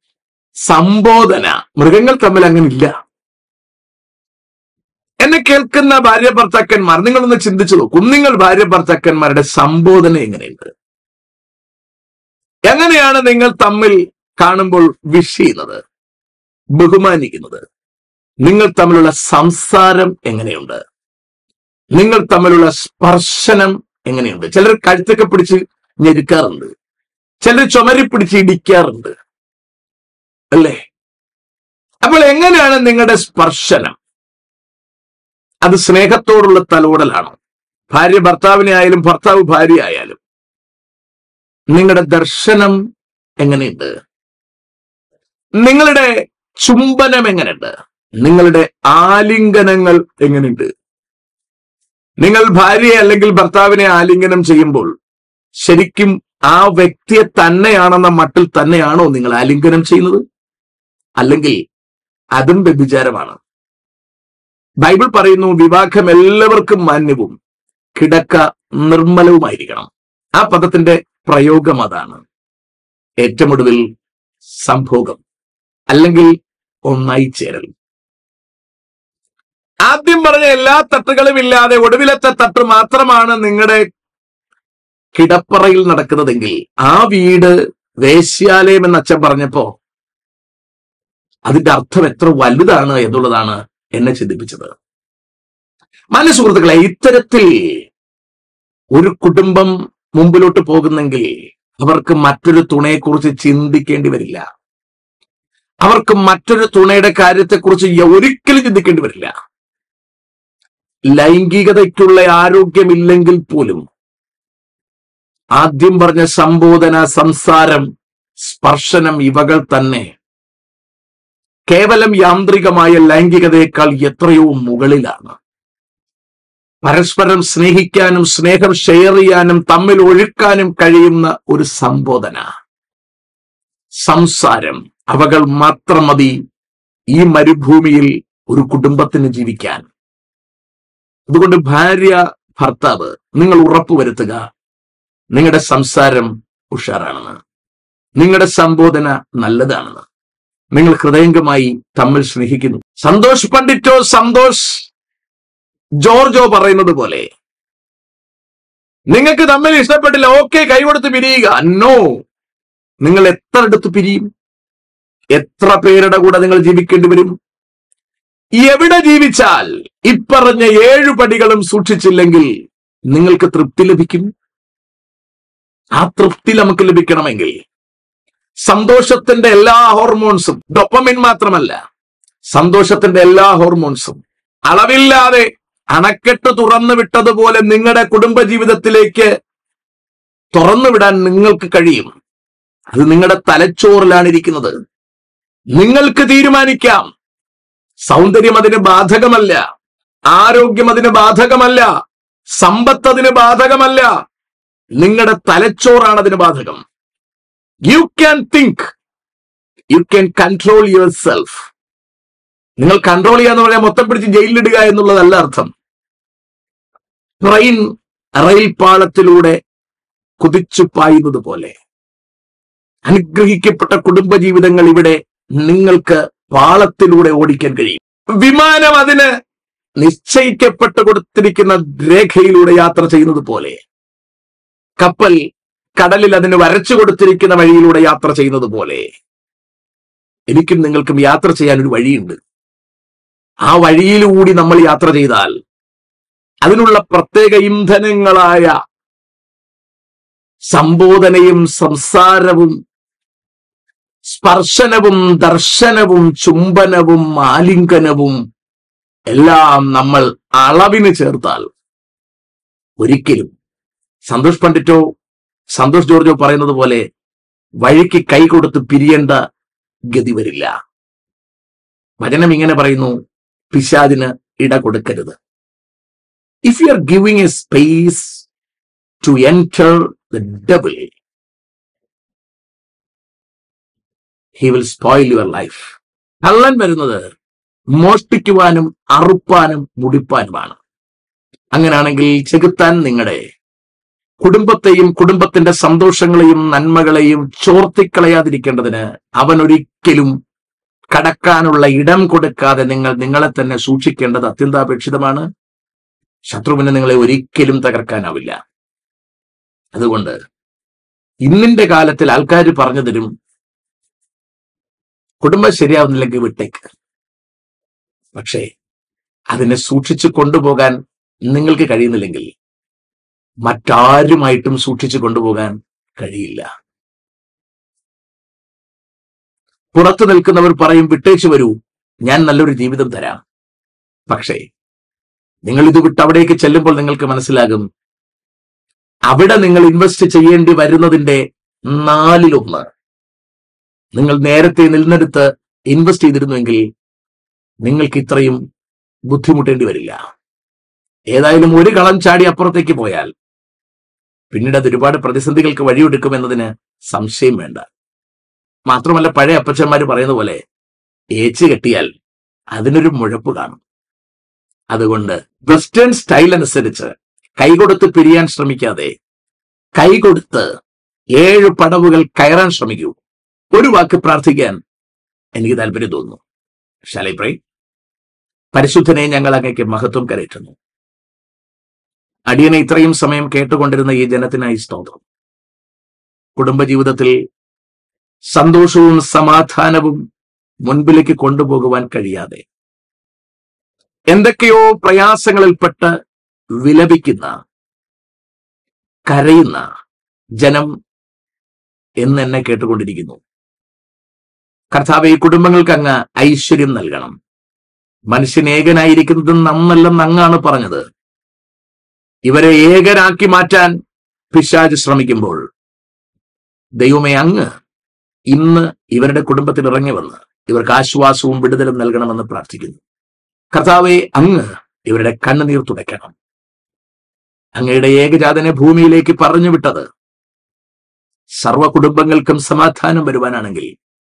[SPEAKER 1] സംബോധന മൃഗങ്ങൾ തമ്മിൽ അങ്ങനെ ഇല്ല എന്നെ കേൾക്കുന്ന ഭാര്യ ഭർത്താക്കന്മാർ നിങ്ങളൊന്ന് ചിന്തിച്ചു നോക്കും നിങ്ങൾ ഭാര്യ ഭർത്താക്കന്മാരുടെ സംബോധന എങ്ങനെയുണ്ട് എങ്ങനെയാണ് നിങ്ങൾ തമ്മിൽ കാണുമ്പോൾ വിഷ് ചെയ്യുന്നത് ബഹുമാനിക്കുന്നത് നിങ്ങൾ തമ്മിലുള്ള സംസാരം എങ്ങനെയുണ്ട് നിങ്ങൾ തമ്മിലുള്ള സ്പർശനം എങ്ങനെയുണ്ട് ചിലർ കഴുത്തൊക്കെ പിടിച്ച് ഞെരുക്കാറുണ്ട് ചിലർ ചുമരി പിടിച്ച് ഇടിക്കാറുണ്ട് അല്ലേ അപ്പോൾ എങ്ങനെയാണ് നിങ്ങളുടെ സ്പർശനം അത് സ്നേഹത്തോടുള്ള തലോടലാണോ ഭാര്യ ഭർത്താവിനെ ആയാലും ഭർത്താവ് ഭാര്യ ആയാലും നിങ്ങളുടെ ദർശനം എങ്ങനെയുണ്ട് നിങ്ങളുടെ ചുംബനം എങ്ങനെയുണ്ട് നിങ്ങളുടെ ആലിംഗനങ്ങൾ എങ്ങനെയുണ്ട് നിങ്ങൾ ഭാര്യയെ അല്ലെങ്കിൽ ഭർത്താവിനെ ആലിംഗനം ചെയ്യുമ്പോൾ ശരിക്കും ആ വ്യക്തിയെ തന്നെയാണെന്ന മട്ടിൽ തന്നെയാണോ നിങ്ങൾ ആലിംഗനം ചെയ്യുന്നത് അല്ലെങ്കിൽ അതും വ്യഭിചാരമാണ് ബൈബിൾ പറയുന്നു വിവാഹം എല്ലാവർക്കും മാന്യവും കിടക്ക നിർമ്മലവുമായിരിക്കണം ആ പദത്തിന്റെ പ്രയോഗം അതാണ് ഏറ്റവും ഒടുവിൽ സംഭോഗം അല്ലെങ്കിൽ ഒന്നായി ചേരൽ ആദ്യം പറഞ്ഞ എല്ലാ തട്ടുകളും ഇല്ലാതെ ഒടുവിലത്തെ തട്ട് മാത്രമാണ് നിങ്ങളുടെ കിടപ്പറയിൽ നടക്കുന്നതെങ്കിൽ ആ വീട് വേശ്യാലയം എന്ന് അച്ഛൻ പറഞ്ഞപ്പോ അതിന്റെ അർത്ഥം എത്ര വലുതാണ് എന്നുള്ളതാണ് എന്നെ ചിന്തിപ്പിച്ചത് മാന്യ സുഹൃത്തുക്കളെ ഇത്തരത്തിൽ ഒരു കുടുംബം മുമ്പിലോട്ട് പോകുന്നെങ്കിൽ അവർക്ക് മറ്റൊരു തുണയെക്കുറിച്ച് ചിന്തിക്കേണ്ടി വരില്ല അവർക്ക് മറ്റൊരു തുണയുടെ കാര്യത്തെക്കുറിച്ച് ഒരിക്കലും ചിന്തിക്കേണ്ടി വരില്ല ലൈംഗികതയ്ക്കുള്ള ആരോഗ്യമില്ലെങ്കിൽ പോലും ആദ്യം പറഞ്ഞ സംബോധന സംസാരം സ്പർശനം ഇവകൾ തന്നെ കേവലം യാന്ത്രികമായ ലൈംഗികതയേക്കാൾ എത്രയോ മുകളിലാണ് പരസ്പരം സ്നേഹിക്കാനും സ്നേഹം ഷെയർ ചെയ്യാനും തമ്മിൽ ഒഴുക്കാനും കഴിയുന്ന ഒരു സംബോധന സംസാരം അവകൾ മാത്രം മതി ഈ മരുഭൂമിയിൽ ഒരു കുടുംബത്തിന് ജീവിക്കാൻ അതുകൊണ്ട് ഭാര്യ ഭർത്താവ് നിങ്ങൾ ഉറപ്പുവരുത്തുക നിങ്ങളുടെ സംസാരം ഉഷാറാണെന്ന് നിങ്ങളുടെ സംബോധന നല്ലതാണെന്ന് നിങ്ങൾ ഹൃദയംഗമായി തമ്മിൽ സ്നേഹിക്കുന്നു സന്തോഷ് പണ്ഡിറ്റോ സന്തോഷ് ജോർജോ പറയുന്നത് പോലെ നിങ്ങൾക്ക് തമ്മിൽ ഇഷ്ടപ്പെട്ടില്ല ഓക്കെ കൈകൊടുത്ത് പിരിയുക നോ നിങ്ങൾ എത്ര അടുത്ത് പിരിയും എത്ര പേരുടെ കൂടെ നിങ്ങൾ ജീവിക്കേണ്ടി വരും എവിടെ ജീവിച്ചാൽ ഇപ്പറഞ്ഞ ഏഴു പടികളും സൂക്ഷിച്ചില്ലെങ്കിൽ നിങ്ങൾക്ക് തൃപ്തി ലഭിക്കും ആ തൃപ്തി നമുക്ക് ലഭിക്കണമെങ്കിൽ സന്തോഷത്തിന്റെ എല്ലാ ഹോർമോൺസും ഡൊപ്പമിൻ മാത്രമല്ല സന്തോഷത്തിന്റെ എല്ലാ ഹോർമോൺസും അളവില്ലാതെ അണക്കെട്ട് തുറന്നു വിട്ടതുപോലെ നിങ്ങളുടെ കുടുംബജീവിതത്തിലേക്ക് തുറന്നു വിടാൻ നിങ്ങൾക്ക് കഴിയും അത് നിങ്ങളുടെ തലച്ചോറിലാണ് ഇരിക്കുന്നത് നിങ്ങൾക്ക് തീരുമാനിക്കാം സൗന്ദര്യം അതിന് ബാധകമല്ല ആരോഗ്യം അതിന് ബാധകമല്ല സമ്പത്ത് അതിന് ബാധകമല്ല നിങ്ങളുടെ തലച്ചോറാണ് അതിന് ബാധകം you can think you can control yourself നിങ്ങൾ കൺട്രോൾ ചെയ്യാന്ന് പറയാൻ മൊത്തം പിടിച്ച് ജയിലിലിടുക എന്നുള്ളതല്ല അർത്ഥം ട്രെയിൻ റെയിൽ പാളത്തിലൂടെ കുതിച്ചു പായുന്നത് പോലെ അനുഗ്രഹിക്കപ്പെട്ട കുടുംബജീവിതങ്ങൾ ഇവിടെ നിങ്ങൾക്ക് പാളത്തിലൂടെ ഓടിക്കാൻ കഴിയും വിമാനം അതിന് നിശ്ചയിക്കപ്പെട്ട് കൊടുത്തിരിക്കുന്ന രേഖയിലൂടെ യാത്ര ചെയ്യുന്നത് പോലെ കപ്പൽ കടലിൽ അതിന് വരച്ചു കൊടുത്തിരിക്കുന്ന വഴിയിലൂടെ യാത്ര ചെയ്യുന്നത് പോലെ എനിക്കും നിങ്ങൾക്കും യാത്ര ചെയ്യാൻ ഒരു വഴിയുണ്ട് ആ വഴിയിലൂടി നമ്മൾ യാത്ര ചെയ്താൽ അതിനുള്ള പ്രത്യേക ഇന്ധനങ്ങളായ സംബോധനയും സംസാരവും സ്പർശനവും ദർശനവും ചുംബനവും ആലിംഗനവും എല്ലാം നമ്മൾ അളവിന് ചേർത്താൽ ഒരിക്കലും സന്തോഷ് പണ്ഡിറ്റോ സന്തോഷ് ജോർജോ പറയുന്നത് പോലെ വഴിക്ക് കൈ കൊടുത്ത് പിരിയേണ്ട ഗതി വരില്ല വചനം ഇങ്ങനെ പറയുന്നു പിശാദിന് ഇട കൊടുക്കരുത് if you are giving a space to enter the devil he will spoil your life കള്ളൻ വരുന്നത് മോഷ്ടിക്കുവാനും അറുപ്പാനും മുടിപ്പാനുമാണ് അങ്ങനെയാണെങ്കിൽ ചെകുത്താൻ നിങ്ങളുടെ കുടുംബത്തെയും കുടുംബത്തിന്റെ സന്തോഷങ്ങളെയും നന്മകളെയും ചോർത്തിക്കളയാതിരിക്കേണ്ടതിന് അവൻ ഒരിക്കലും കടക്കാനുള്ള ഇടം കൊടുക്കാതെ നിങ്ങൾ നിങ്ങളെ തന്നെ സൂക്ഷിക്കേണ്ടത് അത്യന്താപേക്ഷിതമാണ് ശത്രുവിന് നിങ്ങളെ ഒരിക്കലും തകർക്കാനാവില്ല അതുകൊണ്ട് ഇന്നിന്റെ കാലത്തിൽ ആൾക്കാർ പറഞ്ഞു തരും കുടുംബം ശരിയാവുന്നില്ലെങ്കിൽ വിട്ടേക്ക് പക്ഷേ അതിനെ സൂക്ഷിച്ചു കൊണ്ടുപോകാൻ നിങ്ങൾക്ക് കഴിയുന്നില്ലെങ്കിൽ മറ്റാരുമായിട്ടും സൂക്ഷിച്ചു കൊണ്ടുപോകാൻ കഴിയില്ല പുറത്തു നിൽക്കുന്നവർ പറയും വിട്ടേച്ചു വരൂ ഞാൻ നല്ലൊരു ജീവിതം തരാം പക്ഷേ നിങ്ങൾ ഇത് വിട്ട് അവിടേക്ക് ചെല്ലുമ്പോൾ നിങ്ങൾക്ക് മനസ്സിലാകും അവിടെ നിങ്ങൾ ഇൻവെസ്റ്റ് ചെയ്യേണ്ടി വരുന്നതിന്റെ നാലിലൊന്ന് നിങ്ങൾ നേരത്തെ നിൽന്നെടുത്ത് ഇൻവെസ്റ്റ് ചെയ്തിരുന്നുവെങ്കിൽ നിങ്ങൾക്ക് ഇത്രയും ബുദ്ധിമുട്ടേണ്ടി വരില്ല ഏതായാലും ഒരു കളം ചാടി അപ്പുറത്തേക്ക് പോയാൽ പിന്നീട് അത് ഒരുപാട് പ്രതിസന്ധികൾക്ക് വഴിയൊടുക്കുമെന്നതിന് സംശയം വേണ്ട മാത്രമല്ല പഴയ അപ്പച്ചന്മാര് പറയുന്ന പോലെ ഏച്ച് കെട്ടിയാൽ അതിനൊരു മുഴപ്പ് കാണും അതുകൊണ്ട് വെസ്റ്റേൺ സ്റ്റൈൽ അനുസരിച്ച് കൈകൊടുത്ത് പിരിയാൻ ശ്രമിക്കാതെ കൈകൊടുത്ത് ഏഴ് പടവുകൾ കയറാൻ ശ്രമിക്കൂ ഒരു വാക്ക് പ്രാർത്ഥിക്കാൻ എനിക്ക് താല്പര്യം തോന്നുന്നു ശാലൈ പ്രൈ പരിശുദ്ധനെ ഞങ്ങൾ അങ്ങേക്ക് മഹത്വം കരയറ്റുന്നു അടിയനെ ഇത്രയും സമയം കേട്ടുകൊണ്ടിരുന്ന ഈ ജനത്തിനായി സ്തോത്രം കുടുംബജീവിതത്തിൽ സന്തോഷവും സമാധാനവും മുൻപിലേക്ക് കൊണ്ടുപോകുവാൻ കഴിയാതെ എന്തൊക്കെയോ പ്രയാസങ്ങളിൽപ്പെട്ട് വിലപിക്കുന്ന കരയുന്ന ജനം എന്ന് എന്നെ കേട്ടുകൊണ്ടിരിക്കുന്നു കർത്താവ് ഈ കുടുംബങ്ങൾക്ക് അങ്ങ് ഐശ്വര്യം നൽകണം മനുഷ്യൻ ഏകനായിരിക്കുന്നത് നന്നല്ലെന്ന് അങ്ങാണ് പറഞ്ഞത് ഇവരെ ഏകനാക്കി മാറ്റാൻ പിശാജ് ശ്രമിക്കുമ്പോൾ ദൈവമേ അങ്ങ് ഇന്ന് ഇവരുടെ കുടുംബത്തിൽ ഇറങ്ങി വന്ന് ഇവർക്ക് ആശ്വാസവും വിടുതലും നൽകണമെന്ന് പ്രാർത്ഥിക്കുന്നു കർത്താവെ അങ്ങ് ഇവരുടെ കണ്ണുനീർ തുടയ്ക്കണം അങ്ങയുടെ ഏകജാതനെ ഭൂമിയിലേക്ക് പറഞ്ഞു വിട്ടത് സർവ കുടുംബങ്ങൾക്കും സമാധാനം വരുവാനാണെങ്കിൽ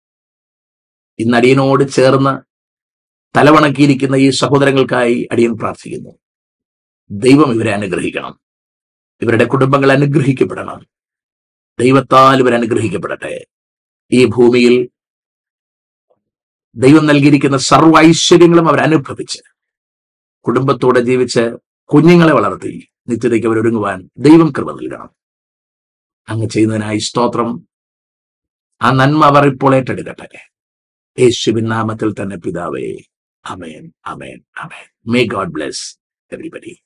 [SPEAKER 1] ഇന്ന് അടിയനോട് ചേർന്ന് തലവണക്കിയിരിക്കുന്ന ഈ സഹോദരങ്ങൾക്കായി അടിയൻ പ്രാർത്ഥിക്കുന്നു ദൈവം ഇവരെ അനുഗ്രഹിക്കണം ഇവരുടെ കുടുംബങ്ങൾ അനുഗ്രഹിക്കപ്പെടണം ദൈവത്താൽ ഇവർ അനുഗ്രഹിക്കപ്പെടട്ടെ ഈ ഭൂമിയിൽ ദൈവം നൽകിയിരിക്കുന്ന സർവ്വ ഐശ്വര്യങ്ങളും അവർ അനുഭവിച്ച് കുടുംബത്തോടെ ജീവിച്ച് കുഞ്ഞുങ്ങളെ വളർത്തി നിത്യതയ്ക്ക് അവരൊരുങ്ങുവാൻ ദൈവം കൃപ നൽകണം അങ്ങ് ചെയ്യുന്നതിനായി സ്തോത്രം ആ നന്മ അവർ ഇപ്പോൾ ഏറ്റെടുക്കട്ടെ യേശുവിൻ നാമത്തിൽ തന്നെ പിതാവേ അമേൻ അമേൻ അമേൻ മേ ഗോഡ് ബ്ലെസ് എവരിബഡി